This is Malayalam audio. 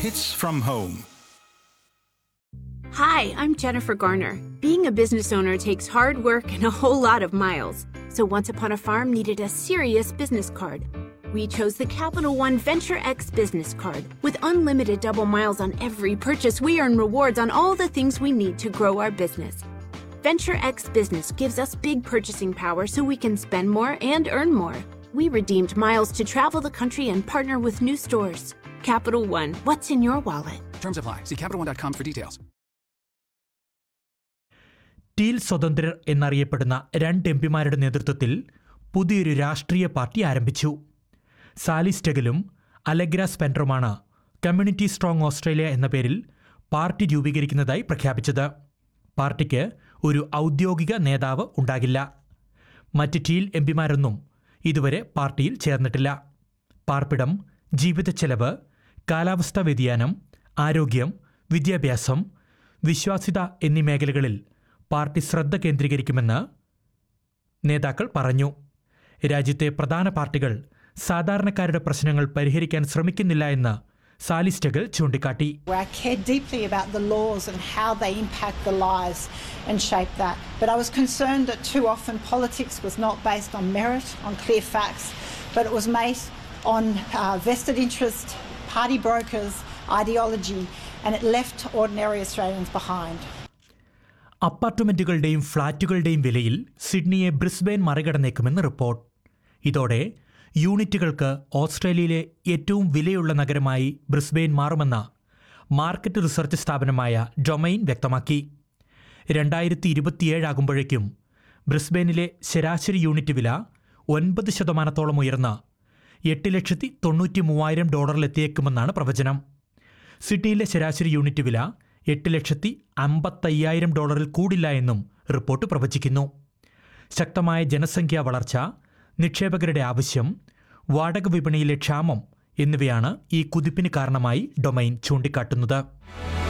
hits from home. Hi, I'm Jennifer Garner. Being a business owner takes hard work and a whole lot of miles. So Once Upon a Farm needed a serious business card. We chose the Capital One Venture X business card. With unlimited double miles on every purchase, we earn rewards on all the things we need to grow our business. Venture X Business gives us big purchasing power so we can spend more and earn more. We redeemed miles to travel the country and partner with new stores. Capital One, what's in your wallet? Terms apply. See CapitalOne.com for details. Teal സ്വതന്ത്രർ എന്നറിയപ്പെടുന്ന രണ്ട് എം പിമാരുടെ നേതൃത്വത്തിൽ പുതിയൊരു രാഷ്ട്രീയ പാർട്ടി ആരംഭിച്ചു സാലിസ്റ്റഗലും അലഗ്ര സ്പെൻഡറുമാണ് കമ്മ്യൂണിറ്റി സ്ട്രോങ് ഓസ്ട്രേലിയ എന്ന പേരിൽ പാർട്ടി രൂപീകരിക്കുന്നതായി പ്രഖ്യാപിച്ചത് പാർട്ടിക്ക് ഒരു ഔദ്യോഗിക നേതാവ് ഉണ്ടാകില്ല മറ്റ് ടീൽ എം പിമാരൊന്നും ഇതുവരെ പാർട്ടിയിൽ ചേർന്നിട്ടില്ല പാർപ്പിടം ജീവിത ചെലവ് കാലാവസ്ഥാ വ്യതിയാനം ആരോഗ്യം വിദ്യാഭ്യാസം വിശ്വാസ്യത എന്നീ മേഖലകളിൽ പാർട്ടി ശ്രദ്ധ കേന്ദ്രീകരിക്കുമെന്ന് നേതാക്കൾ പറഞ്ഞു രാജ്യത്തെ പ്രധാന പാർട്ടികൾ സാധാരണക്കാരുടെ പ്രശ്നങ്ങൾ പരിഹരിക്കാൻ ശ്രമിക്കുന്നില്ല എന്ന് സാലിസ്റ്റകൾ ചൂണ്ടിക്കാട്ടി I care deeply about the laws and how they impact the lives and shape that. But I was concerned that too often politics was not based on merit, on clear facts, but it was based on uh, vested interest, party brokers, ideology, and it left ordinary Australians behind. അപ്പാർട്ട്മെന്റുകളുടെയും ഫ്ളാറ്റുകളുടെയും വിലയിൽ സിഡ്നിയെ ബ്രിസ്ബെയിൻ മറികടന്നേക്കുമെന്ന് റിപ്പോർട്ട് ഇതോടെ യൂണിറ്റുകൾക്ക് ഓസ്ട്രേലിയയിലെ ഏറ്റവും വിലയുള്ള നഗരമായി ബ്രിസ്ബെയിൻ മാറുമെന്ന് മാർക്കറ്റ് റിസർച്ച് സ്ഥാപനമായ ഡൊമൈൻ വ്യക്തമാക്കി രണ്ടായിരത്തി ഇരുപത്തിയേഴാകുമ്പോഴേക്കും ബ്രിസ്ബെയിനിലെ ശരാശരി യൂണിറ്റ് വില ഒൻപത് ശതമാനത്തോളം ഉയർന്ന് എട്ട് ലക്ഷത്തി തൊണ്ണൂറ്റി മൂവായിരം ഡോളറിലെത്തിയേക്കുമെന്നാണ് പ്രവചനം സിഡ്നിയിലെ ശരാശരി യൂണിറ്റ് വില എട്ട് ലക്ഷത്തി അമ്പത്തയ്യായിരം ഡോളറിൽ കൂടില്ല എന്നും റിപ്പോർട്ട് പ്രവചിക്കുന്നു ശക്തമായ ജനസംഖ്യാ വളർച്ച നിക്ഷേപകരുടെ ആവശ്യം വാടക വിപണിയിലെ ക്ഷാമം എന്നിവയാണ് ഈ കുതിപ്പിന് കാരണമായി ഡൊമൈൻ ചൂണ്ടിക്കാട്ടുന്നത്